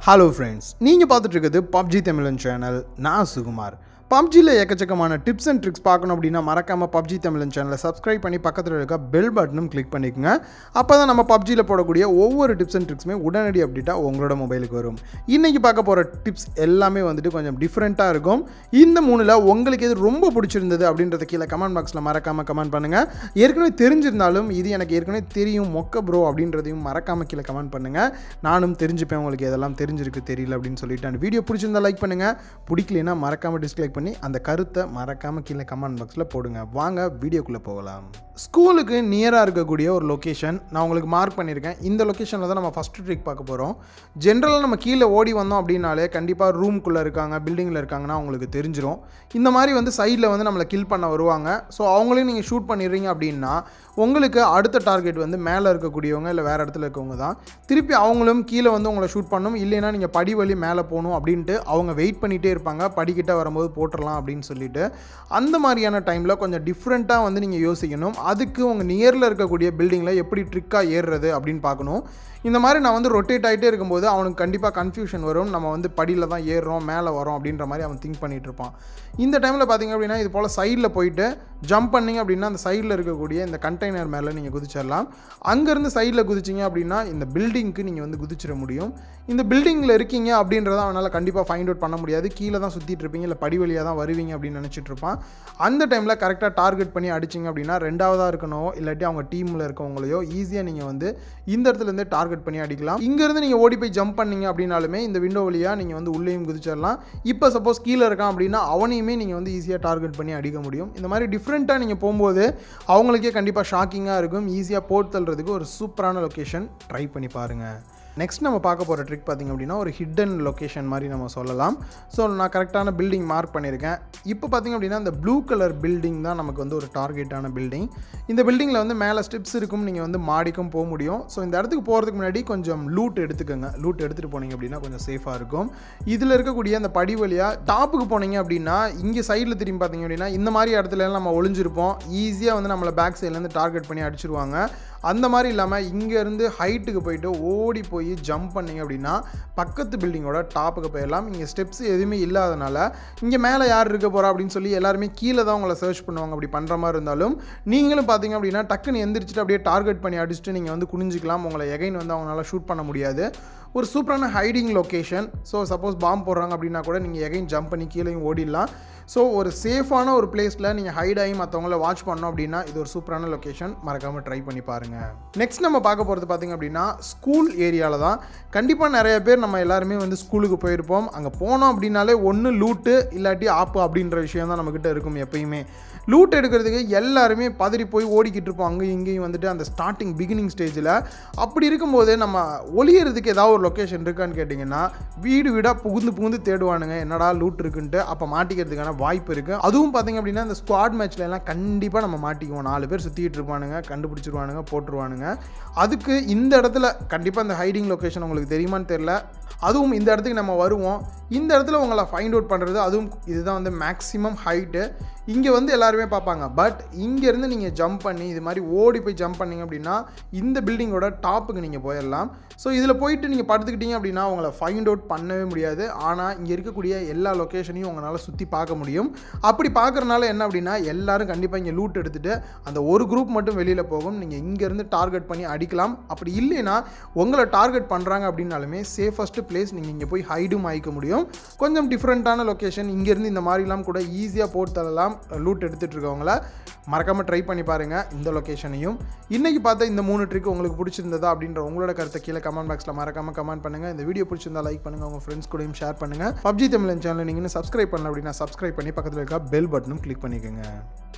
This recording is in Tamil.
ஹலோ ஃப்ரெண்ட்ஸ் நீங்கள் பார்த்துட்டு இருக்கிறது பப்ஜி தமிழன் சேனல் நான் சுகுமார் பப்ஜியில் எக்கச்சக்கமான டிப்ஸ் அண்ட் ட்ரிக்ஸ் பார்க்கணும் அப்படின்னா மறக்காமல் பப்ஜி தமிழன் சேனலை சப்ஸ்கிரைப் பண்ணி பக்கத்தில் இருக்க பெல் பட்டனும் கிளிக் பண்ணிக்கோங்க அப்போ தான் நம்ம பப்ஜியில் போடக்கூடிய ஒவ்வொரு டிப்ஸ் அண்ட் ட்ரிக்ஸுமே உடனடி அப்டேட்டாக உங்களோட மொபைலுக்கு வரும் இன்றைக்கி பார்க்க போகிற டிப்ஸ் எல்லாமே வந்துட்டு கொஞ்சம் டிஃப்ரெண்ட்டாக இருக்கும் இந்த மூணில் உங்களுக்கு எது ரொம்ப பிடிச்சிருந்தது அப்படின்றத கீழே கமெண்ட் பாக்ஸில் மறக்காமல் கமெண்ட் பண்ணுங்கள் ஏற்கனவே தெரிஞ்சிருந்தாலும் இது எனக்கு ஏற்கனவே தெரியும் மொக்க ப்ரோ அப்படின்றதையும் மறக்காமல் கீழே கமெண்ட் பண்ணுங்கள் நானும் தெரிஞ்சுப்பேன் உங்களுக்கு எதெல்லாம் தெரிஞ்சிருக்கு தெரியல அப்படின்னு சொல்லிட்டு அந்த வீடியோ பிடிச்சிருந்தா லைக் பண்ணுங்கள் பிடிக்கலனா மறக்காமல் டிஸ்லைக் பண்ணி அந்த கருத்தை மறக்காமல் கீழே கமெண்ட் பாக்ஸில் போடுங்க வாங்க வீடியோக்குள்ளே போகலாம் ஸ்கூலுக்கு நியராக இருக்கக்கூடிய ஒரு லொக்கேஷன் நான் உங்களுக்கு மார்க் பண்ணியிருக்கேன் இந்த லொக்கேஷனில் தான் நம்ம ஃபஸ்ட்டு ட்ரிக் பார்க்க போகிறோம் ஜென்ரலாக நம்ம கீழே ஓடி வந்தோம் அப்படின்னாலே கண்டிப்பாக ரூம்குள்ளே இருக்காங்க பில்டிங்கில் இருக்காங்கன்னா அவங்களுக்கு தெரிஞ்சிரும் இந்த மாதிரி வந்து சைடில் வந்து நம்மளை கில் பண்ண வருவாங்க ஸோ அவங்களையும் நீங்கள் ஷூட் பண்ணிடுறீங்க அப்படின்னா உங்களுக்கு அடுத்த டார்கெட் வந்து மேலே இருக்கக்கூடியவங்க இல்லை வேறு இடத்துல இருக்கவங்க தான் திருப்பி அவங்களும் கீழே வந்து உங்களை ஷூட் பண்ணணும் இல்லைன்னா நீங்கள் படி வழி மேலே போகணும் அப்படின்ட்டு அவங்க வெயிட் பண்ணிகிட்டே இருப்பாங்க படிக்கிட்ட வரும்போது போட்டுடலாம் அப்படின்னு சொல்லிட்டு அந்த மாதிரியான டைமில் கொஞ்சம் டிஃப்ரெண்ட்டாக வந்து நீங்கள் யோசிக்கணும் அதுக்கு உங்கள் நியரில் இருக்கக்கூடிய பில்டிங்கில் எப்படி ட்ரிக்காக ஏறுறது அப்படின்னு பார்க்கணும் இந்த மாதிரி நான் வந்து ரொட்டேட் ஆகிட்டே இருக்கும்போது அவனுக்கு கண்டிப்பாக கன்ஃபியூஷன் வரும் நம்ம வந்து படியில் தான் ஏறுறோம் மேலே வரோம் அப்படின்ற மாதிரி அவன் திங்க் பண்ணிகிட்டு இருப்பான் இந்த டைமில் பார்த்தீங்க அப்படின்னா இது போல் சைடில் போயிட்டு ஜம்ப் பண்ணிங்க அப்படின்னா அந்த சைடில் இருக்கக்கூடிய இந்த கண்டெய்னர் மேலே நீங்கள் குதிச்சிடலாம் அங்கேருந்து சைடில் குதிச்சிங்க அப்படின்னா இந்த பில்டிங்க்கு நீங்கள் வந்து குதிச்சிட முடியும் இந்த பில்டிங்கில் இருக்கீங்க அப்படின்றத அவனால் கண்டிப்பாக ஃபைண்ட் அவுட் பண்ண முடியாது கீழே தான் சுற்றிட்டு இருப்பீங்க இல்லை படி வழியாக தான் வருவீங்க அப்படின்னு நினச்சிட்டு இருப்பான் அந்த டைமில் கரெக்டாக டார்கெட் பண்ணி அடிச்சிங்க அப்படின்னா ரெண்டாவதாக இருக்கணும் இல்லாட்டி அவங்க டீமில் இருக்கவங்களையோ ஈஸியாக நீங்கள் வந்து இந்த இடத்துலேருந்து டார்கெட் பண்ணி அடிக்கலாம் இங்கேருந்து நீங்கள் ஓடி போய் ஜம்ப் பண்ணீங்க அப்படின்னாலுமே இந்த விண்டோ வழியாக நீங்கள் வந்து உள்ளேயும் குதிச்சிடலாம் இப்போ சப்போஸ் கீழே இருக்கான் அப்படின்னா அவனையுமே நீங்கள் வந்து ஈஸியாக டார்கெட் பண்ணி அடிக்க முடியும் இந்த மாதிரி டிஃப்ரெண்ட்டாக நீங்கள் போகும்போது அவங்களுக்கே கண்டிப்பாக ஷாக்கிங்காக இருக்கும் ஈஸியாக போட்டு தள்ளுறதுக்கு ஒரு சூப்பரான லொக்கேஷன் ட்ரை பண்ணி பாருங்கள் நெக்ஸ்ட் நம்ம பார்க்க போகிற ட்ரிக் பார்த்திங்க அப்படின்னா ஒரு ஹிடன் லொக்கேஷன் மாதிரி நம்ம சொல்லலாம் ஸோ நான் கரெக்டான பில்டிங் மார்க் பண்ணியிருக்கேன் இப்போ பார்த்திங்க அப்படின்னா இந்த ப்ளூ கலர் பில்டிங் தான் நமக்கு வந்து ஒரு டார்கெட்டான பில்டிங் இந்த பில்டிங்கில் வந்து மேலே ஸ்டெப்ஸ் இருக்கும் நீங்கள் வந்து மாடிக்கும் போக முடியும் ஸோ இந்த இடத்துக்கு போகிறதுக்கு முன்னாடி கொஞ்சம் லூட் எடுத்துக்கோங்க லூட் எடுத்துகிட்டு போனீங்க அப்படின்னா கொஞ்சம் சேஃபாக இருக்கும் இதில் இருக்கக்கூடிய அந்த படி வழியாக டாப்புக்கு போனீங்க அப்படின்னா இங்கே சைடில் திரும்பி பார்த்தீங்க அப்படின்னா இந்த மாதிரி இடத்துல எல்லாம் நம்ம ஒளிஞ்சிருப்போம் ஈஸியாக வந்து நம்மளை பேக் சைட்லேருந்து டார்கெட் பண்ணி அடிச்சிருவாங்க அந்த மாதிரி இல்லாமல் இங்கேருந்து ஹைட்டுக்கு போயிட்டு ஓடி போய் ஜம்ப் பண்ணிங்க அப்படின்னா பக்கத்து பில்டிங்கோட டாப்புக்கு போயிடலாம் இங்கே ஸ்டெப்ஸ் எதுவுமே இல்லாதனால இங்கே மேலே யார் இருக்க போகிறா அப்படின்னு சொல்லி எல்லாருமே கீழே தான் உங்களை சர்ச் பண்ணுவாங்க அப்படி பண்ணுற மாதிரி இருந்தாலும் நீங்களும் பார்த்தீங்க அப்படின்னா டக்குன்னு எந்திரிச்சிட்டு அப்படியே டார்கெட் பண்ணி அடிச்சுட்டு நீங்கள் வந்து குனிஞ்சிக்கலாம் உங்களை எகைன் வந்து அவங்களால ஷூட் பண்ண முடியாது ஒரு சூப்பரான ஹைடிங் லொக்கேஷன் ஸோ சப்போஸ் பாம்பு போடுறாங்க அப்படின்னா கூட நீங்கள் எகைன் ஜம்ப் பண்ணி கீழேயும் ஓடிடலாம் ஸோ ஒரு சேஃபான ஒரு பிளேஸில் நீங்கள் ஹைட் ஆகி மற்றவங்கள வாட்ச் பண்ணோம் அப்படின்னா இது ஒரு சூப்பரான லொக்கேஷன் மறக்காமல் ட்ரை பண்ணி பாருங்கள் நெக்ஸ்ட் நம்ம பார்க்க போகிறது பார்த்திங்க அப்படின்னா ஸ்கூல் ஏரியாவில் தான் கண்டிப்பாக நிறைய பேர் நம்ம எல்லாருமே வந்து ஸ்கூலுக்கு போயிருப்போம் அங்கே போனோம் அப்படின்னாலே ஒன்று லூட்டு இல்லாட்டி ஆப்பு அப்படின்ற விஷயம் தான் நம்மக்கிட்ட இருக்கும் எப்பயுமே லூட் எடுக்கிறதுக்கு எல்லாருமே பதறி போய் ஓடிக்கிட்டு இருப்போம் அங்கேயும் இங்கேயும் வந்துட்டு அந்த ஸ்டார்டிங் பிகினிங் ஸ்டேஜில் அப்படி இருக்கும்போது நம்ம ஒளியறதுக்கு ஏதாவது ஒரு லொக்கேஷன் இருக்கான்னு கேட்டிங்கன்னா வீடு வீடாக புகுந்து புகுந்து தேடுவானுங்க என்னடா லூட் இருக்குன்ட்டு அப்போ மாட்டிக்கிறதுக்கான வாய்ப்பு இருக்குது அதுவும் பார்த்திங்க அப்படின்னா இந்த ஸ்குவாட் மேட்ச்ல எல்லாம் கண்டிப்பாக நம்ம மாட்டிக்குவோம் நாலு பேர் சுற்றிக்கிட்டு இருப்பானுங்க கண்டுபிடிச்சிருவானுங்க போட்டுருவானுங்க அதுக்கு இந்த இடத்துல கண்டிப்பாக இந்த ஹைடிங் லொக்கேஷன் உங்களுக்கு தெரியுமான்னு தெரில அதுவும் இந்த இடத்துக்கு நம்ம வருவோம் இந்த இடத்துல உங்களை ஃபைண்ட் அவுட் பண்ணுறது அதுவும் இதுதான் வந்து மேக்ஸிமம் ஹைட்டு இங்கே வந்து எல்லாருமே பார்ப்பாங்க பட் இங்கேருந்து நீங்கள் ஜம்ப் பண்ணி இது மாதிரி ஓடி போய் ஜம்ப் பண்ணிங்க அப்படின்னா இந்த பில்டிங்கோட டாப்புக்கு நீங்கள் போயிடலாம் ஸோ இதில் போயிட்டு நீங்கள் படுத்துக்கிட்டீங்க அப்படின்னா உங்களை ஃபைண்ட் அவுட் பண்ணவே முடியாது ஆனால் இங்கே இருக்கக்கூடிய எல்லா லொக்கேஷனையும் உங்களால் சுற்றி பார்க்க முடியும் அப்படி பார்க்குறனால என்ன அப்படின்னா எல்லாரும் கண்டிப்பாக இங்கே லூட் எடுத்துகிட்டு அந்த ஒரு குரூப் மட்டும் வெளியில் போகும் நீங்கள் இங்கேருந்து டார்கெட் பண்ணி அடிக்கலாம் அப்படி இல்லைன்னா உங்களை டார்கெட் பண்ணுறாங்க அப்படின்னாலுமே சேஃபஸ்ட்டு பிளேஸ் நீங்கள் இங்கே போய் ஹைடும் ஆகிக்க முடியும் கொஞ்சம் டிஃப்ரெண்ட்டான லொக்கேஷன் இங்கேருந்து இந்த மாதிரிலாம் கூட ஈஸியாக போட்டு தரலாம் லூட் எடுத்துகிட்டு இருக்கவங்கள மறக்காமல் ட்ரை பண்ணி பாருங்கள் இந்த லொக்கேஷனையும் இன்றைக்கி பார்த்த இந்த மூணு ட்ரிக் உங்களுக்கு பிடிச்சிருந்ததா அப்படின்ற உங்களோட கருத்தை கீழே கமெண்ட் பாக்ஸில் மறக்காமல் கமெண்ட் பண்ணுங்கள் இந்த வீடியோ பிடிச்சிருந்தா லைக் பண்ணுங்கள் உங்கள் ஃப்ரெண்ட்ஸ் கூடயும் ஷேர் பண்ணுங்கள் பப்ஜி தமிழன் சேனல் நீங்கள் சப்ஸ்கிரைப் பண்ணல அப்படின்னா சப்ஸ்கிரைப் பண்ணி பக்கத்தில் இருக்க பெல் பட்டனும் கிளிக் பண்ணிக்கோங்க